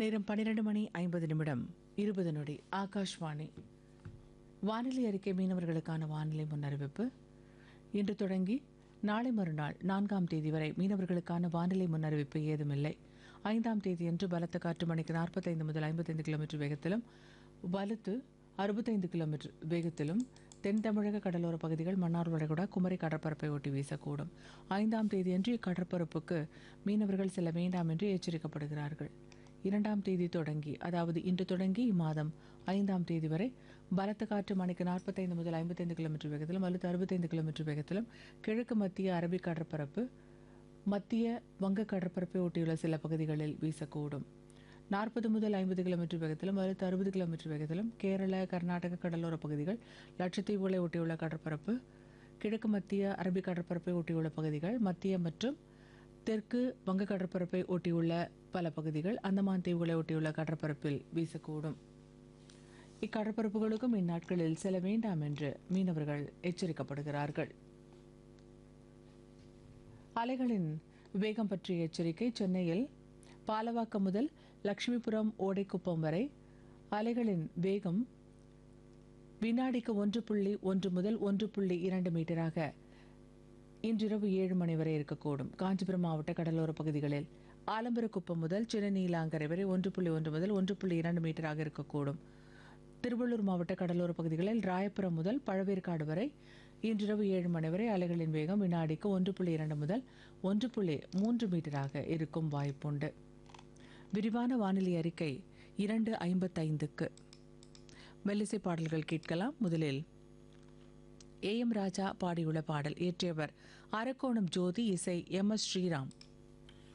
நேரம் பன்னிரண்டு மணி ஐம்பது நிமிடம் இருபது நொடி ஆகாஷ்வாணி வானிலை அறிக்கை மீனவர்களுக்கான வானிலை முன்னறிவிப்பு இன்று தொடங்கி நாளை மறுநாள் நான்காம் தேதி வரை மீனவர்களுக்கான வானிலை முன்னறிவிப்பு ஏதுமில்லை ஐந்தாம் தேதியன்று பலத்த காற்று மணிக்கு நாற்பத்தைந்து முதல் ஐம்பத்தைந்து கிலோமீட்டர் வேகத்திலும் வலுத்து அறுபத்தைந்து கிலோமீட்டர் வேகத்திலும் தென் தமிழக கடலோர பகுதிகள் மன்னார் வளைகுடா குமரி கடற்பரப்பை ஒட்டி வீசக்கூடும் ஐந்தாம் தேதியன்று இக்கடற்பரப்புக்கு மீனவர்கள் செல்ல வேண்டாம் என்று எச்சரிக்கப்படுகிறார்கள் இரண்டாம் தேதி தொடங்கி அதாவது இன்று தொடங்கி இம்மாதம் ஐந்தாம் தேதி வரை பலத்த காற்று மணிக்கு நாற்பத்தைந்து முதல் ஐம்பத்தைந்து கிலோமீட்டர் வேகத்திலும் அல்லது அறுபத்தைந்து கிலோமீட்டர் வேகத்திலும் கிழக்கு மத்திய அரபிக் கடற்பரப்பு மத்திய வங்க கடற்பரப்பை ஒட்டியுள்ள சில பகுதிகளில் வீசக்கூடும் நாற்பது முதல் ஐம்பது கிலோமீட்டர் வேகத்திலும் அல்லது அறுபது கிலோமீட்டர் வேகத்திலும் கேரள கர்நாடக கடலோர பகுதிகள் லட்சத்தீவுகளை ஒட்டியுள்ள கடற்பரப்பு கிழக்கு மத்திய அரபிக் கடற்பரப்பை ஒட்டியுள்ள பகுதிகள் மத்திய மற்றும் தெற்கு வங்க கடற்பரப்பை ஒட்டியுள்ள பல பகுதிகள் அந்தமான் தீவுகளை ஒட்டியுள்ள கடற்பரப்பில் வீசக்கூடும் இக்கடற்பரப்புகளுக்கும் இந்நாட்களில் செல்ல வேண்டாம் என்று மீனவர்கள் எச்சரிக்கப்படுகிறார்கள் அலைகளின் வேகம் பற்றிய எச்சரிக்கை சென்னையில் பாலவாக்கம் முதல் லட்சுமிபுரம் ஓடைக்குப்பம் வரை அலைகளின் வேகம் வினாடிக்கு ஒன்று புள்ளி ஒன்று முதல் ஒன்று புள்ளி இரண்டு மீட்டராக இன்றிரவு ஏழு மணி வரை இருக்கக்கூடும் காஞ்சிபுரம் மாவட்ட கடலோர பகுதிகளில் ஆலம்பரக்குப்பம் முதல் சின்ன நீலாங்கரை வரை ஒன்று புள்ளி ஒன்று முதல் ஒன்று புள்ளி இரண்டு மீட்டராக இருக்கக்கூடும் திருவள்ளூர் மாவட்ட கடலோர பகுதிகளில் ராயபுரம் முதல் பழவேற்காடு வரை இன்றிரவு ஏழு மணி வரை அலைகளின் வேகம் வினாடிக்கு ஒன்று புள்ளி இரண்டு முதல் ஒன்று புள்ளி மூன்று மீட்டராக இருக்கும் வாய்ப்புண்டு விரிவான வானிலை அறிக்கை இரண்டு ஐம்பத்தைந்துக்கு மெல்லிசை பாடல்கள் கேட்கலாம் முதலில் ஏ எம் ராஜா பாடியுள்ள பாடல் இயற்றியவர் அரக்கோணம் ஜோதி இசை எம் எஸ் ஸ்ரீராம்